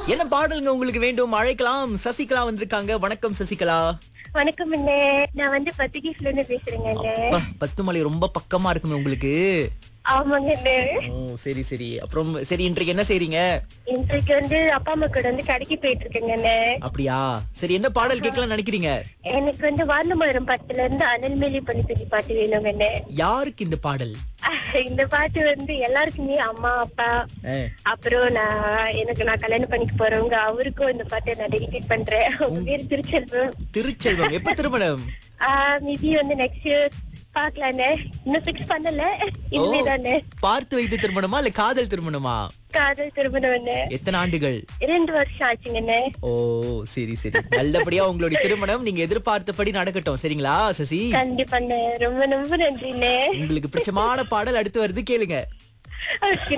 என்ன பாடலுங்க உங்களுக்கு வேண்டும் அழைக்கலாம் சசிகலா வந்திருக்காங்க வணக்கம் சசிகலா வணக்கம் அண்ணே நான் வந்து பத்துகீஸ்ல இருந்து பேசுறேங்க அண்ணே அப்பா, பத்து மலை ரொம்ப பக்கமா இருக்குமே உங்களுக்கு ஆமாங்க அண்ணே ஓ சரி சரி அப்புறம் சரி இன்றைக்கு என்ன செய்றீங்க இன்றைக்கு வந்து அப்பா அம்மா கூட வந்து கடைக்கு போயிட்டு இருக்கேங்க அண்ணே அப்படியா சரி என்ன பாடல் கேட்கலாம் நினைக்கிறீங்க எனக்கு வந்து வாரணமரம் பத்துல இருந்து அனல்மேலி பண்ணி சொல்லி பாட்டு வேணுங்க அண்ணே யாருக்கு இந்த பாடல் இந்த பாட்டு வந்து எல்லாருக்குமே அம்மா அப்பா ஆ, அப்புறம் நான் எனக்கு நான் கல்யாணம் பண்ணிக்க போறவங்க அவருக்கும் இந்த பாட்டை நான் டெடிகேட் பண்றேன் உங்க பேர் திருச்செல்வம் திருச்செல்வம் எப்ப திருமணம் மேபி வந்து நெக்ஸ்ட் இயர் பாக்கலாண்ணே இன்னும் ஃபிக்ஸ் பண்ணல இனிமே தானே பார்த்து வைத்து திருமணமா இல்ல காதல் திருமணமா காதல் திருமணம் அண்ணே எத்தனை ஆண்டுகள் ரெண்டு வருஷம் ஆச்சுங்கண்ணே ஓ சரி சரி நல்லபடியா உங்களுடைய திருமணம் நீங்க எதிர்பார்த்தபடி நடக்கட்டும் சரிங்களா சசி கண்டிப்பாண்ணே ரொம்ப ரொம்ப நன்றிண்ணே உங்களுக்கு பிடிச்சமான பாடல் அடுத்து வருது கேளுங்க ஓகே